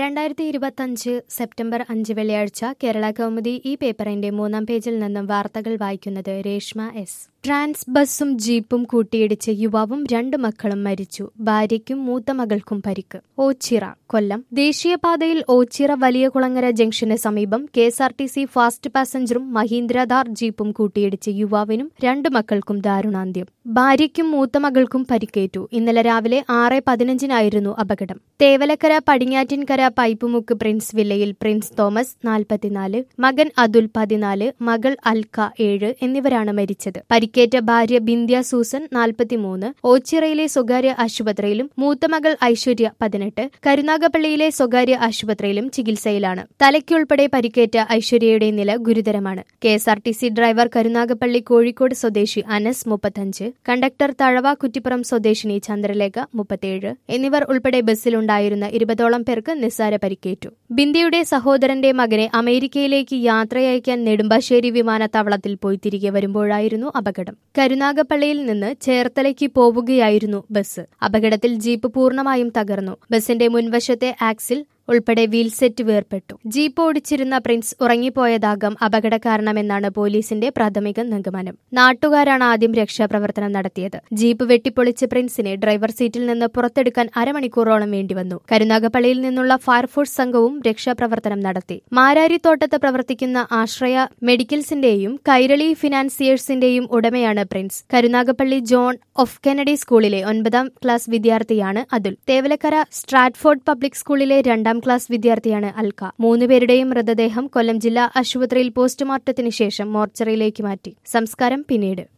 രണ്ടായിരത്തി ഇരുപത്തഞ്ച് സെപ്റ്റംബർ അഞ്ച് വെള്ളിയാഴ്ച കേരള കൗമുദി ഈ പേപ്പറിന്റെ മൂന്നാം പേജിൽ നിന്നും വാർത്തകൾ വായിക്കുന്നത് രേഷ്മ എസ് ട്രാൻസ് ബസ്സും ജീപ്പും കൂട്ടിയിടിച്ച് യുവാവും രണ്ട് മക്കളും മരിച്ചു ഭാര്യയ്ക്കും മൂത്ത മകൾക്കും പരിക്ക് ഓച്ചിറ കൊല്ലം ദേശീയപാതയിൽ ഓച്ചിറ വലിയ കുളങ്ങര ജംഗ്ഷന് സമീപം K S R T C fast പാസഞ്ചറും മഹീന്ദ്രധാർ ജീപ്പും കൂട്ടിയിടിച്ച് യുവാവിനും രണ്ട് മക്കൾക്കും ദാരുണാന്ത്യം ഭാര്യയ്ക്കും മൂത്ത മകൾക്കും പരിക്കേറ്റു ഇന്നലെ രാവിലെ ആറ് പതിനഞ്ചിനായിരുന്നു അപകടം തേവലക്കര പടിഞ്ഞാറ്റിൻകര പൈപ്പുമുക്ക് പ്രിൻസ് വില്ലയിൽ പ്രിൻസ് തോമസ് നാൽപ്പത്തിനാല് മകൻ അതുൽ പതിനാല് മകൾ അൽക്ക ഏഴ് എന്നിവരാണ് മരിച്ചത് പരിക്കേറ്റ ഭാര്യ ബിന്ധ്യ സൂസൻ നാൽപ്പത്തിമൂന്ന് ഓച്ചിറയിലെ സ്വകാര്യ ആശുപത്രിയിലും മൂത്ത മകൾ ഐശ്വര്യ പതിനെട്ട് കരുനാഗപ്പള്ളിയിലെ സ്വകാര്യ ആശുപത്രിയിലും ചികിത്സയിലാണ് തലയ്ക്കുൾപ്പെടെ പരിക്കേറ്റ ഐശ്വര്യയുടെ നില ഗുരുതരമാണ് K S R T C driver Karunagappally Kozhikode സ്വദേശി അനസ് മുപ്പത്തഞ്ച് കണ്ടക്ടർ തഴവ കുറ്റിപ്പുറം സ്വദേശിനി ചന്ദ്രലേഖ മുപ്പത്തിയേഴ് എന്നിവർ ഉൾപ്പെടെ ബസ്സിലുണ്ടായിരുന്ന ഇരുപതോളം പേർക്ക് നിസ്സാര പരിക്കേറ്റു ബിന്ദിയുടെ സഹോദരന്റെ മകനെ അമേരിക്കയിലേക്ക് യാത്രയയക്കാൻ നെടുമ്പാശ്ശേരി വിമാനത്താവളത്തിൽ പോയി തിരികെ വരുമ്പോഴായിരുന്നു അപകടം കരുനാഗപ്പള്ളിയിൽ നിന്ന് ചേർത്തലയ്ക്ക് പോവുകയായിരുന്നു ബസ് അപകടത്തിൽ ജീപ്പ് പൂർണ്ണമായും തകർന്നു ബസിന്റെ മുൻവശത്തെ ആക്സിൽ ഉൾപ്പെടെ വീൽ സെറ്റ് വേർപെട്ടു ജീപ്പ് ഓടിച്ചിരുന്ന പ്രിൻസ് ഉറങ്ങിപ്പോയതാകാം അപകട കാരണമെന്നാണ് പോലീസിന്റെ പ്രാഥമിക നിഗമനം നാട്ടുകാരാണ് ആദ്യം രക്ഷാപ്രവർത്തനം നടത്തിയത് ജീപ്പ് വെട്ടിപ്പൊളിച്ച് പ്രിൻസിനെ ഡ്രൈവർ സീറ്റിൽ നിന്ന് പുറത്തെടുക്കാൻ അരമണിക്കൂറോളം വേണ്ടിവന്നു കരുനാഗപ്പള്ളിയിൽ നിന്നുള്ള ഫയർഫോഴ്സ് സംഘവും രക്ഷാപ്രവർത്തനം നടത്തി മാരാരിത്തോട്ടത്ത് പ്രവർത്തിക്കുന്ന ആശ്രയ മെഡിക്കൽസിന്റെയും കൈരളി ഫിനാൻസിയേഴ്സിന്റെയും ഉടമയാണ് Prince Karunagappally John of Kennedy സ്കൂളിലെ ഒൻപതാം ക്ലാസ് വിദ്യാർത്ഥിയാണ് അതുൽ തേവലക്കര സ്ട്രാറ്റ്ഫോർഡ് പബ്ലിക് സ്കൂളിലെ രണ്ടാം ക്ലാസ് വിദ്യാർത്ഥിയാണ് അൽക്ക മൂന്നുപേരുടെയും മൃതദേഹം കൊല്ലം ജില്ലാ ആശുപത്രിയിൽ പോസ്റ്റ്മോർട്ടത്തിന് ശേഷം മോർച്ചറിയിലേക്ക് മാറ്റി സംസ്കാരം പിന്നീട്